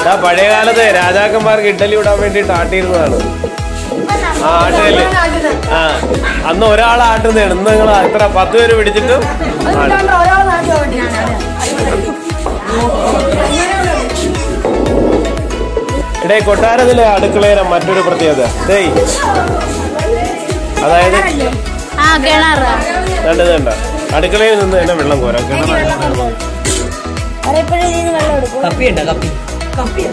ഇതാ പഴയ കാലത്ത് രാജാക്കന്മാർക്ക് ഇഡ്ഡലി വിടാൻ വേണ്ടിയിട്ട് ആട്ടിയിരുന്നതാണ് ആ ആട്ടുകല്ല് ആ അന്ന് ഒരാൾ ആട്ടുന്നതാണ് ഇന്ന് നിങ്ങൾ എത്ര പത്ത് പേര് പിടിച്ചിട്ട് ആട്ടും. ഒരാൾ നാട്ടിൽ വേണ്ടിയാണ് ഇടേ കൊട്ടാരത്തിലെ അടുക്കളയിലെ മറ്റൊരു പ്രത്യേകത ഡേയ് അതായത് ആ കിണറ് കണ്ടത് കണ്ട അടുക്കളയിൽ നിന്ന് തന്നെ വെള്ളം കോരാം കിണറാണ് അറിയപ്പോഴും ഇതിന് വെള്ളം എടുക്കും കപ്പി ഉണ്ടോ കപ്പി കപ്പി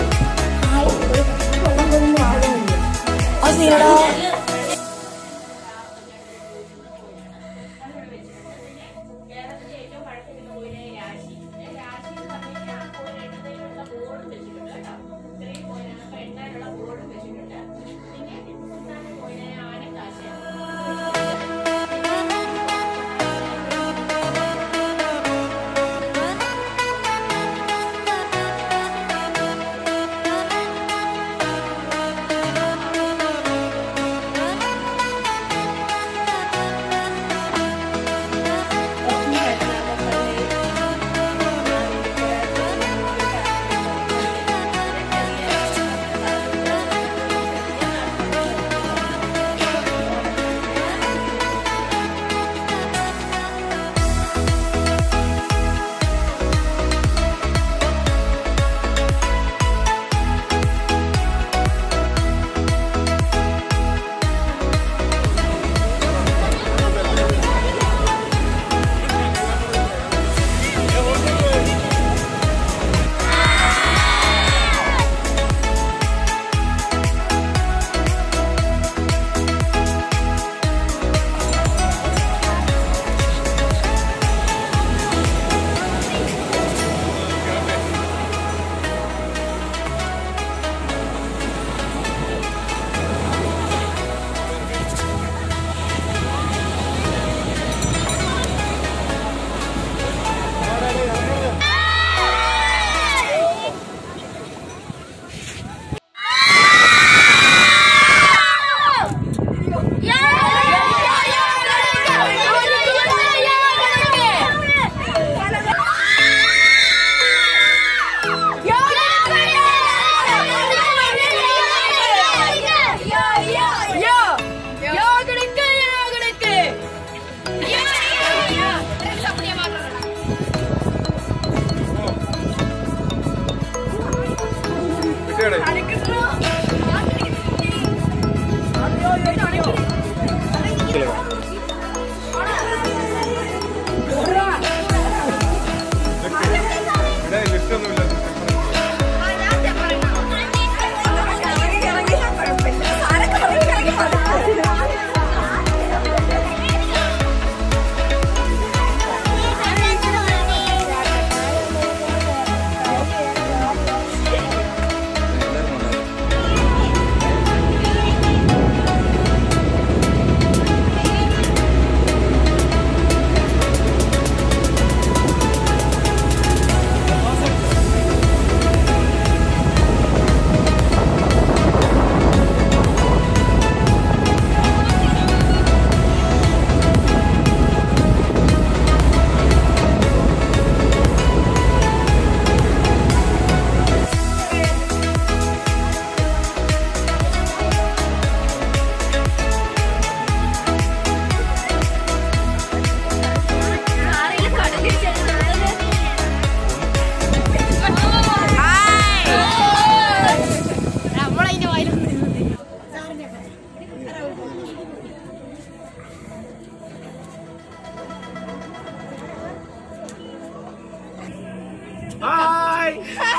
ഹായ്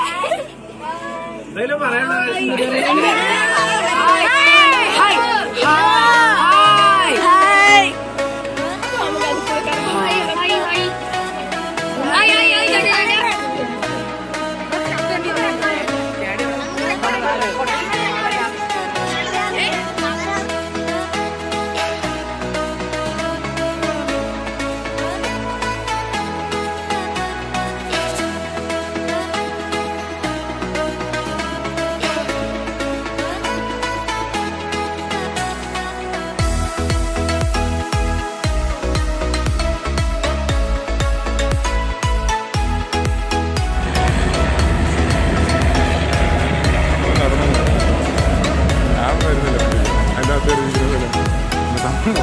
എന്തെങ്കിലും പറയണ്ടേ ആ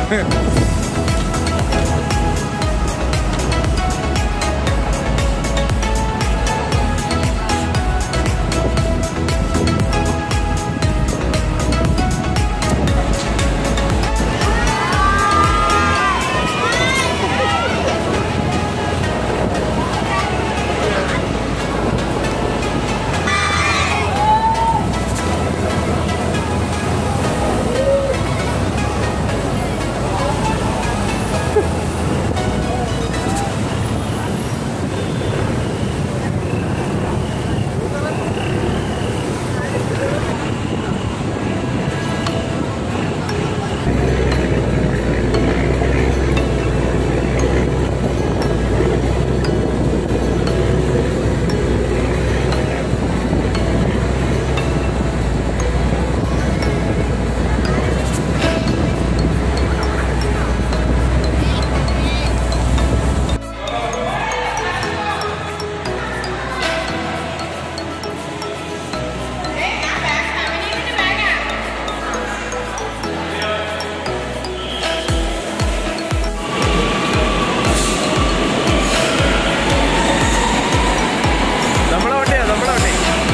നമ്മളെ വണ്ടിയാ നമ്മളെ വണ്ടി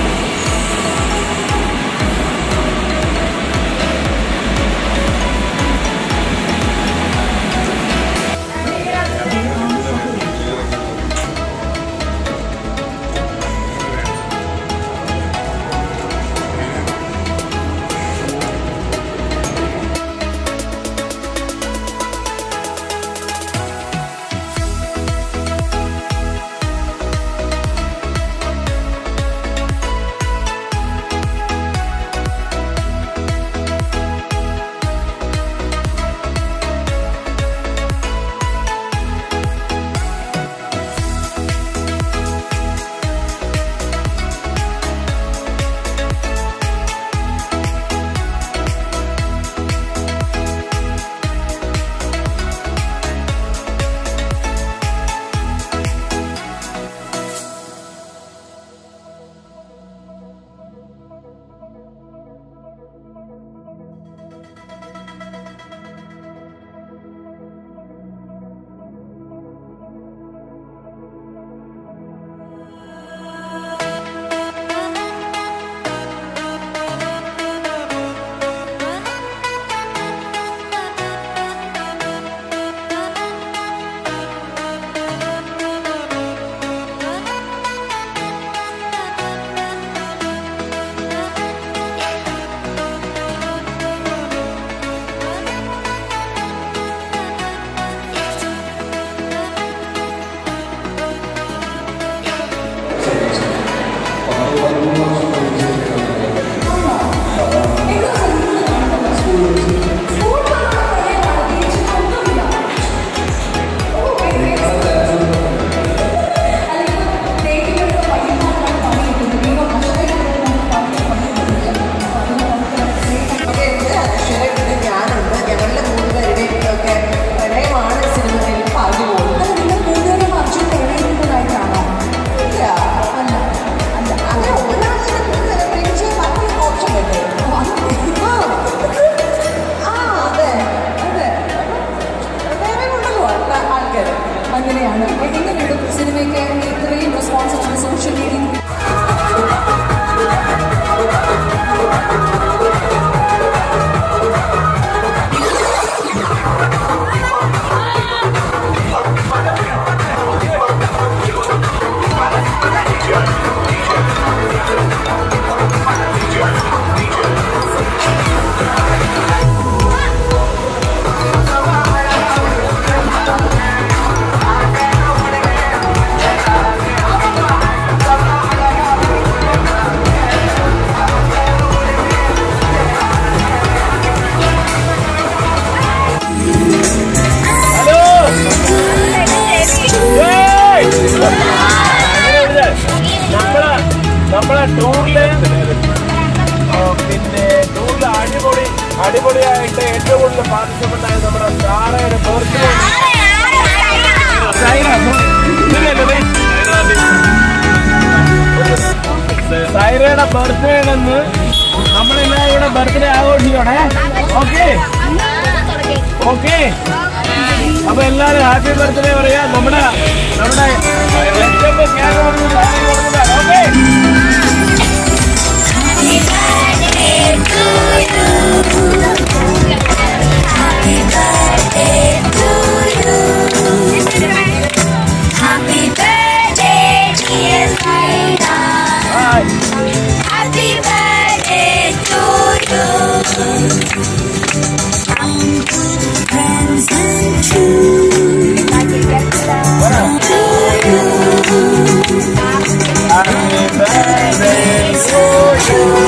ഞാനുണ്ട് ഞങ്ങളുടെ മൂന്ന് പേരുടെയും ഒക്കെ പ്രണയമാണ് സിനിമയിൽ പറഞ്ഞു പോകുന്നത് നിങ്ങൾ മൂന്നുപേരും അർജുൻ പ്രണയിക്കുന്നതായിട്ടാണോ ഇല്ല അല്ല അല്ല അങ്ങനെ ഒരാളെ മൂന്നുപേരെ പ്രേമിച്ച് മറ്റൊരു ഓപ്ഷൻ വേണ്ടേ ആ ആ അതെ അതെ വേറെ ഉണ്ടല്ലോ ആൾക്കാർ അങ്ങനെയാണ് എങ്ങനെയുണ്ട് സിനിമയ്ക്ക് ഇത്രയും റെസ്പോൺസിബിൾ സോഷ്യൽ മീഡിയ ഹലോ ഏയ്! അങ്ങനെ വിളിച്ചേ. നമ്മളെ നമ്മളെ ടൂറില് ആ, പിന്നെ ടൂറിൽ അടിപൊളി അടിപൊളിയായിട്ട് ഏറ്റവും കൂടുതൽ പാർട്ടിസിപ്പന്റ് ആയ നമ്മുടെ സാറയുടെ ബർത്ത്ഡേ സൈറയുടെ ബർത്ത്ഡേ എന്ന് നമ്മളെല്ലാവരും കൂടെ ബർത്ത്ഡേ ആഘോഷിക്കണേ ഓക്കെ ഓക്കെ അപ്പൊ എല്ലാരും ഹാപ്പി ബർത്ത്ഡേ പറയാ നമ്മുടെ നമ്മുടെ okay Happy birthday, dear Saida. Happy birthday to you. Present to you. Happy birthday to you.